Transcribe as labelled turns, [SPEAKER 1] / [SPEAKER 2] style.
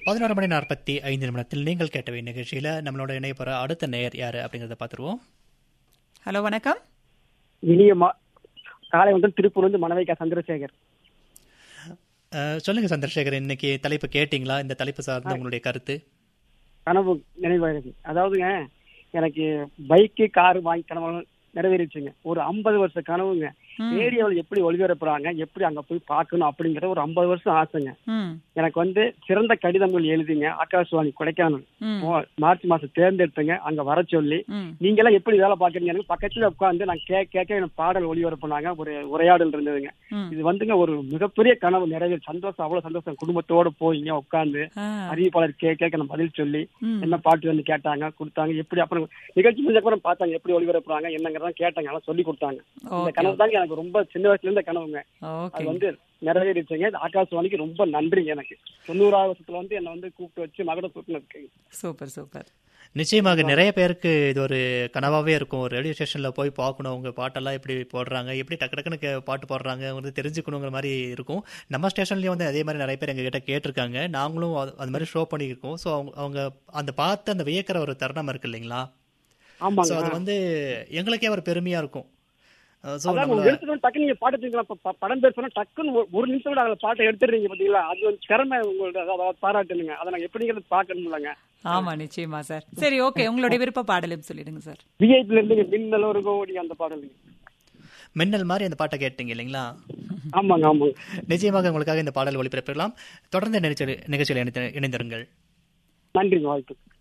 [SPEAKER 1] பதினோரு மணி நாற்பத்தி ஐந்து நிமிடத்தில் நீங்கள் கேட்டவை நிகழ்ச்சியில நம்மளோட இணைய போற அடுத்த நேயர் யாரு அப்படிங்கறத பாத்துருவோம்
[SPEAKER 2] ஹலோ வணக்கம்
[SPEAKER 3] இனிய மா காலை வந்து திருப்பூர் வந்து மணவைக்கா சந்திரசேகர்
[SPEAKER 1] அஹ், சொல்லுங்க சந்திரசேகர் இன்னைக்கு தலைப்பு கேட்டீங்களா இந்த தலைப்பு சார்ந்த உங்களுடைய கருத்து
[SPEAKER 3] கனவு நினைவாயிருக்கு அதாவதுங்க எனக்கு பைக்கு கார் வாங்கி கனவு நிறைவேறிச்சுங்க ஒரு ஐம்பது வருஷ கனவுங்க ரேடியோவில் எப்படி ஒளிபரப்புறாங்க எப்படி அங்க போய் பார்க்கணும் அப்படிங்கிற ஒரு ஐம்பது வருஷம் ஆசைங்க
[SPEAKER 2] ம்
[SPEAKER 3] எனக்கு வந்து சிறந்த கடிதங்கள் எழுதிங்க ஆகாஷ்வாணி கொடைக்கானல்
[SPEAKER 2] ம்
[SPEAKER 3] மோ- மார்ச் மாசம் தேர்ந்தெடுத்துங்க அங்க வர சொல்லி
[SPEAKER 2] ம்
[SPEAKER 3] நீங்க எல்லாம் எப்படி வேலை பாக்குறீங்க எனக்கு பக்கத்துல உட்காந்து நான் கே கேட்க எனக்கு பாடல் ஒளிபரப்புனாங்க ஒரு உரையாடல் இருந்ததுங்க
[SPEAKER 2] ம்
[SPEAKER 3] இது வந்துங்க ஒரு மிகப்பெரிய கனவு நிறைய சந்தோஷம் அவ்வளவு சந்தோஷம் குடும்பத்தோட போயிங்க உட்காந்து
[SPEAKER 2] ஆ
[SPEAKER 3] அறிவிப்பாளர் கே கேட்க நான் பதில் சொல்லி
[SPEAKER 2] ம்
[SPEAKER 3] என்ன பாட்டு வந்து கேட்டாங்க கொடுத்தாங்க எப்படி அப்புறம் நிகழ்ச்சி முடிஞ்ச அப்புறம் பார்த்தாங்க எப்படி ஒளிபரப்புறாங்க என்னங்கிறத கேட்டாங்க அதெல்லாம் சொல்லி கொடுத்தாங்க இந்த
[SPEAKER 2] ஓகே
[SPEAKER 3] கனவு தாங்க எனக்கு ரொம்ப சின்ன வயசுல இருந்த கனவுங்க அது
[SPEAKER 2] ஓகே
[SPEAKER 3] வந்து நிறைவேறிச்சுங்க இது ஆகாசவாணிக்கு ரொம்ப நன்றிங்க எனக்கு தொண்ணூறாவது வருஷத்துல வந்து என்ன வந்து கூப்பிட்டு வச்சு மகட கூப்பிட்டு
[SPEAKER 2] சூப்பர் சூப்பர்
[SPEAKER 1] நிச்சயமாக நிறைய பேருக்கு இது ஒரு கனவாவே இருக்கும் ஒரு ரேடியோ ஸ்டேஷன்ல போய் பார்க்கணும் உங்க பாட்டெல்லாம் எப்படி போடுறாங்க எப்படி டக்கு டக்குன்னு கே- பாட்டு போடுறாங்க வந்து தெரிஞ்சுக்கணுங்கிற மாதிரி இருக்கும் நம்ம ஸ்டேஷன்லயும் வந்து அதே மாதிரி நிறைய பேர் எங்க கிட்ட கேட்டிருக்காங்க நாங்களும் அது- அது மாதிரி ஷோ பண்ணியிருக்கோம் ஸோ அவங்க அவங்க அந்த பார்த்து அந்த வியக்கிற ஒரு தருணம் இருக்கு இல்லைங்களா ஸோ
[SPEAKER 3] ஆமாங்க
[SPEAKER 1] அது வந்து எங்களுக்கே ஒரு பெருமையா இருக்கும் ஸோ
[SPEAKER 3] அதான்
[SPEAKER 1] நம்மள
[SPEAKER 3] உங்க எடுத்துட்டு டக்கு நீங்க பாட்டு தூக்கலாம் இப்ப ப- படம் பேர் சொன்னா டக்குன்னு ஒரு- ஒரு நிமிஷம் கூட அதுல பாட்டை எடுத்துடுறீங்க பாத்தீங்களா அது வந்து திறமை உங்களோட அதாவது பாராட்டுனுங்க அதை நான் எப்படிங்கிறது பாக்கணும்லங்க
[SPEAKER 2] ஆமா நிச்சயமா சார் சரி ஓகே உங்களுடைய விருப்ப பாடலும் சொல்லிடுங்க சார்
[SPEAKER 3] விஐபில இருந்து மின்னல் ஒரு கோடி அந்த பாடலுங்க
[SPEAKER 1] மின்னல் மாதிரி அந்த பாட்டை கேட்டீங்க இல்லைங்களா
[SPEAKER 3] ஆமாங்க ஆமாங்க
[SPEAKER 1] நிச்சயமாக உங்களுக்காக இந்த பாடல் ஒளிபரப்பலாம் தொடர்ந்து நிகழ்ச்சியில் நிகழ்ச்சியில் இணைந்து- இணைந்திருங்கள்
[SPEAKER 3] நன்றிங்க வாய்ப்பு